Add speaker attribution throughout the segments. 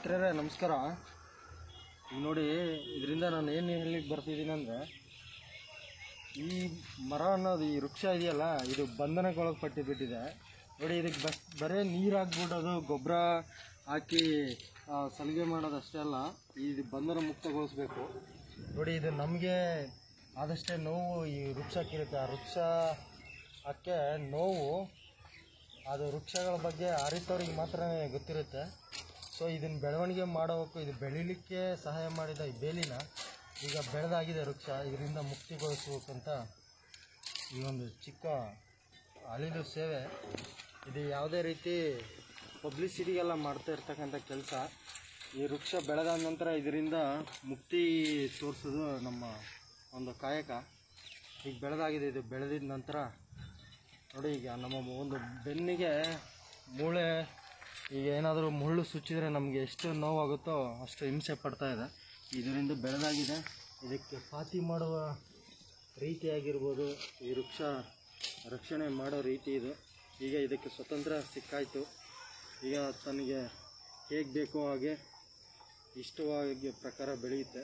Speaker 1: ಮಿತ್ರರೇ ನಮಸ್ಕಾರ ಈಗ ನೋಡಿ ಇದರಿಂದ ನಾನು ಏನು ಹೇಳಲಿಕ್ಕೆ ಬರ್ತಿದ್ದೀನಿ ಅಂದರೆ ಈ ಮರ ಅನ್ನೋದು ಈ ವೃಕ್ಷ ಇದೆಯಲ್ಲ ಇದು ಬಂಧನಕ್ಕೊಳಗೆ ಬಿಟ್ಟಿದೆ ನೋಡಿ ಇದಕ್ಕೆ ಬಸ್ ಬರೀ ನೀರು ಹಾಕ್ಬಿಡೋದು ಗೊಬ್ಬರ ಹಾಕಿ ಆ, ಸಲಿಗೆ ಮಾಡೋದು ಅಷ್ಟೇ ಅಲ್ಲ ಇದು ಬಂಧನ ಮುಕ್ತಗೊಳಿಸ್ಬೇಕು ನೋಡಿ ಇದು ನಮಗೆ ಆದಷ್ಟೇ ನೋವು ಈ ವೃಕ್ಷಕ್ಕಿರುತ್ತೆ ಆ ವೃಕ್ಷ ಅಕ್ಕೆ ನೋವು ಅದು ವೃಕ್ಷಗಳ ಬಗ್ಗೆ ಅರಿತವ್ರಿಗೆ ಮಾತ್ರ ಗೊತ್ತಿರುತ್ತೆ ಸೊ ಇದನ್ನು ಬೆಳವಣಿಗೆ ಮಾಡೋಕ್ಕೂ ಇದು ಬೆಳಿಲಿಕ್ಕೆ ಸಹಾಯ ಮಾಡಿದ ಈ ಬೇಲಿನ ಈಗ ಬೆಳೆದಾಗಿದೆ ವೃಕ್ಷ ಇದರಿಂದ ಮುಕ್ತಿಗೊಳಿಸ್ಬೇಕಂತ ಈ ಒಂದು ಚಿಕ್ಕ ಅಳಿಲು ಸೇವೆ ಇದು ಯಾವುದೇ ರೀತಿ ಪಬ್ಲಿಸಿಟಿಗೆಲ್ಲ ಮಾಡ್ತಾ ಇರ್ತಕ್ಕಂಥ ಕೆಲಸ ಈ ವೃಕ್ಷ ಬೆಳೆದಾದ ನಂತರ ಇದರಿಂದ ಮುಕ್ತಿ ತೋರಿಸೋದು ನಮ್ಮ ಒಂದು ಕಾಯಕ ಈಗ ಬೆಳೆದಾಗಿದೆ ಇದು ಬೆಳೆದಿದ ನಂತರ ನೋಡಿ ಈಗ ನಮ್ಮ ಒಂದು ಬೆನ್ನಿಗೆ ಮೂಳೆ ಈಗ ಏನಾದರೂ ಮುಳ್ಳು ಸುಚ್ಚಿದ್ರೆ ನಮಗೆ ಎಷ್ಟು ನೋವಾಗುತ್ತೋ ಅಷ್ಟು ಹಿಂಸೆ ಪಡ್ತಾ ಇದೆ ಇದರಿಂದ ಬೆಳೆದಾಗಿದೆ ಇದಕ್ಕೆ ಪಾತಿ ಮಾಡುವ ರೀತಿಯಾಗಿರ್ಬೋದು ಈ ವೃಕ್ಷ ರಕ್ಷಣೆ ಮಾಡೋ ರೀತಿ ಇದು ಈಗ ಇದಕ್ಕೆ ಸ್ವತಂತ್ರ ಸಿಕ್ಕಾಯಿತು ಈಗ ತನಗೆ ಹೇಗೆ ಬೇಕೋ ಹಾಗೆ ಇಷ್ಟವಾಗಿ ಪ್ರಕಾರ ಬೆಳೆಯುತ್ತೆ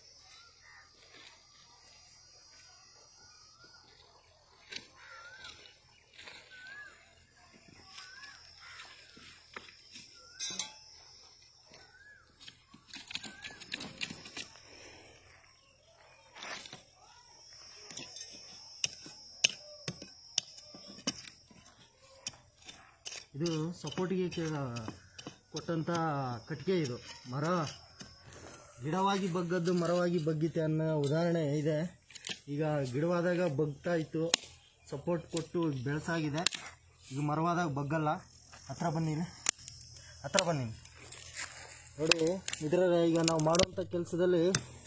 Speaker 1: ಇದು ಸಪೋರ್ಟಿಗೆ ಕೆ- ಕೊಟ್ಟಂಥ ಕಟ್ಟಿಗೆ ಇದು ಮರ ಗಿಡವಾಗಿ ಬಗ್ಗದ್ದು ಮರವಾಗಿ ಬಗ್ಗಿತೆ ಅನ್ನೋ ಉದಾಹರಣೆ ಇದೆ ಈಗ ಗಿಡವಾದಾಗ ಬಗ್ತಾ ಇತ್ತು ಸಪೋರ್ಟ್ ಕೊಟ್ಟು ಬೆಳೆಸಾಗಿದೆ ಈಗ ಮರವಾದಾಗ ಬಗ್ಗಲ್ಲ ಹತ್ರ ಬನ್ನಿ ಇಲ್ಲಿ. ಹತ್ರ ಬನ್ನಿ ನೋಡಿ ಇದರ ಈಗ ನಾವು ಮಾಡುವಂಥ ಕೆಲಸದಲ್ಲಿ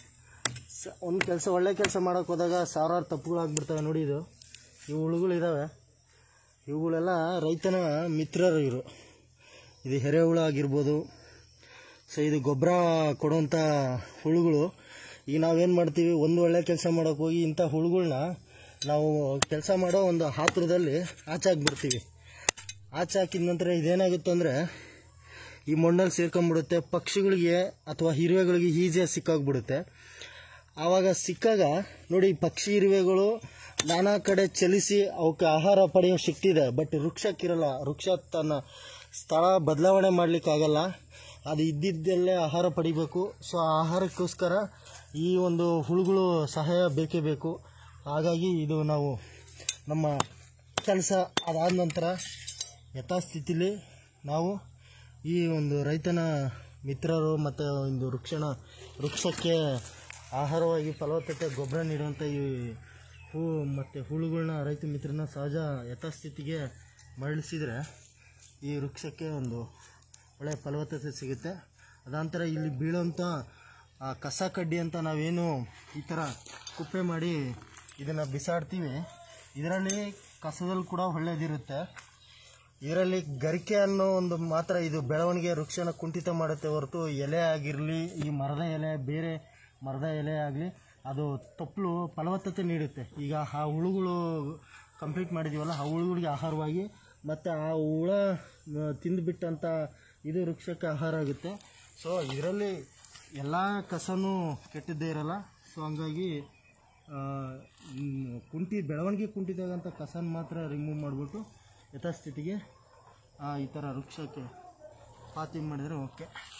Speaker 1: ಸ ಒಂದು ಕೆಲಸ ಒಳ್ಳೆ ಕೆಲಸ ಮಾಡೋಕೆ ಹೋದಾಗ ಸಾವಿರಾರು ತಪ್ಪುಗಳಾಗ್ಬಿಡ್ತವೆ ನೋಡಿ ಇದು ಇವು ಹುಳುಗಳಿದ್ದಾವೆ ಇವುಗಳೆಲ್ಲ ರೈತನ ಮಿತ್ರರು ಇವರು ಇದು ಎರೆಹುಳ ಆಗಿರ್ಬೋದು ಸೊ ಇದು ಗೊಬ್ಬರ ಕೊಡುವಂಥ ಹುಳುಗಳು ಈಗ ನಾವೇನು ಮಾಡ್ತೀವಿ ಒಂದು ಒಳ್ಳೆ ಕೆಲಸ ಮಾಡೋಕೆ ಹೋಗಿ ಇಂಥ ಹುಳುಗಳ್ನ ನಾವು ಕೆಲಸ ಮಾಡೋ ಒಂದು ಆತುರದಲ್ಲಿ ಆಚಾಕ್ಬಿಡ್ತೀವಿ ಆಚೆ ಹಾಕಿದ ನಂತರ ಇದೇನಾಗುತ್ತೆ ಅಂದರೆ ಈ ಮಣ್ಣಲ್ಲಿ ಸೇರ್ಕೊಂಡ್ಬಿಡುತ್ತೆ ಪಕ್ಷಿಗಳಿಗೆ ಅಥವಾ ಇರುವೆಗಳಿಗೆ ಈಸಿಯಾಗಿ ಸಿಕ್ಕಾಗ್ಬಿಡುತ್ತೆ ಆವಾಗ ಸಿಕ್ಕಾಗ ನೋಡಿ ಈ ಪಕ್ಷಿ ಇರುವೆಗಳು ನಾನಾ ಕಡೆ ಚಲಿಸಿ ಅವಕ್ಕೆ ಆಹಾರ ಪಡೆಯೋ ಶಕ್ತಿ ಇದೆ ಬಟ್ ವೃಕ್ಷಕ್ಕಿರಲ್ಲ ವೃಕ್ಷ ತನ್ನ ಸ್ಥಳ ಬದಲಾವಣೆ ಮಾಡಲಿಕ್ಕಾಗಲ್ಲ ಅದು ಇದ್ದಿದ್ದಲ್ಲೇ ಆಹಾರ ಪಡಿಬೇಕು ಸೊ ಆ ಆಹಾರಕ್ಕೋಸ್ಕರ ಈ ಒಂದು ಹುಳುಗಳು ಸಹಾಯ ಬೇಕೇ ಬೇಕು ಹಾಗಾಗಿ ಇದು ನಾವು ನಮ್ಮ ಕೆಲಸ ಅದಾದ ನಂತರ ಯಥಾಸ್ಥಿತಿಲಿ ನಾವು ಈ ಒಂದು ರೈತನ ಮಿತ್ರರು ಮತ್ತು ಒಂದು ವೃಕ್ಷಣ ವೃಕ್ಷಕ್ಕೆ ಆಹಾರವಾಗಿ ಫಲವತ್ತತೆ ಗೊಬ್ಬರ ನೀಡುವಂಥ ಈ ಹೂ ಮತ್ತು ಹುಳುಗಳನ್ನ ರೈತ ಮಿತ್ರನ ಸಹಜ ಯಥಾಸ್ಥಿತಿಗೆ ಮರಳಿಸಿದರೆ ಈ ವೃಕ್ಷಕ್ಕೆ ಒಂದು ಒಳ್ಳೆಯ ಫಲವತ್ತತೆ ಸಿಗುತ್ತೆ ಅದಾಂತರ ಇಲ್ಲಿ ಬೀಳೋಂಥ ಆ ಕಸ ಕಡ್ಡಿ ಅಂತ ನಾವೇನು ಈ ಥರ ಕುಪ್ಪೆ ಮಾಡಿ ಇದನ್ನು ಬಿಸಾಡ್ತೀವಿ ಇದರಲ್ಲಿ ಕಸದಲ್ಲಿ ಕೂಡ ಒಳ್ಳೆಯದಿರುತ್ತೆ ಇದರಲ್ಲಿ ಗರಿಕೆ ಅನ್ನೋ ಒಂದು ಮಾತ್ರ ಇದು ಬೆಳವಣಿಗೆ ವೃಕ್ಷನ ಕುಂಠಿತ ಮಾಡುತ್ತೆ ಹೊರತು ಎಲೆ ಆಗಿರಲಿ ಈ ಮರದ ಎಲೆ ಬೇರೆ ಮರದ ಎಲೆ ಆಗಲಿ ಅದು ತಪ್ಪಲು ಫಲವತ್ತತೆ ನೀಡುತ್ತೆ ಈಗ ಆ ಹುಳುಗಳು ಕಂಪ್ಲೀಟ್ ಮಾಡಿದ್ದೀವಲ್ಲ ಆ ಹುಳುಗಳಿಗೆ ಆಹಾರವಾಗಿ ಮತ್ತು ಆ ಹುಳ ಆ, ತಿಂದುಬಿಟ್ಟಂಥ ಇದು ವೃಕ್ಷಕ್ಕೆ ಆಹಾರ ಆಗುತ್ತೆ ಸೊ ಇದರಲ್ಲಿ ಎಲ್ಲ ಕಸನೂ ಕೆಟ್ಟದ್ದೇ ಇರಲ್ಲ ಸೊ ಹಂಗಾಗಿ ಆ, ಮ್, ಕುಂಠಿ ಬೆಳವಣಿಗೆ ಕುಂಠಿತಾಗಂಥ ಕಸನ ಮಾತ್ರ ರಿಮೂವ್ ಮಾಡಿಬಿಟ್ಟು ಯಥಾಸ್ಥಿತಿಗೆ ಆ, ಈ ಥರ ವೃಕ್ಷಕ್ಕೆ ಪಾತಿ ಮಾಡಿದರೆ ಓಕೆ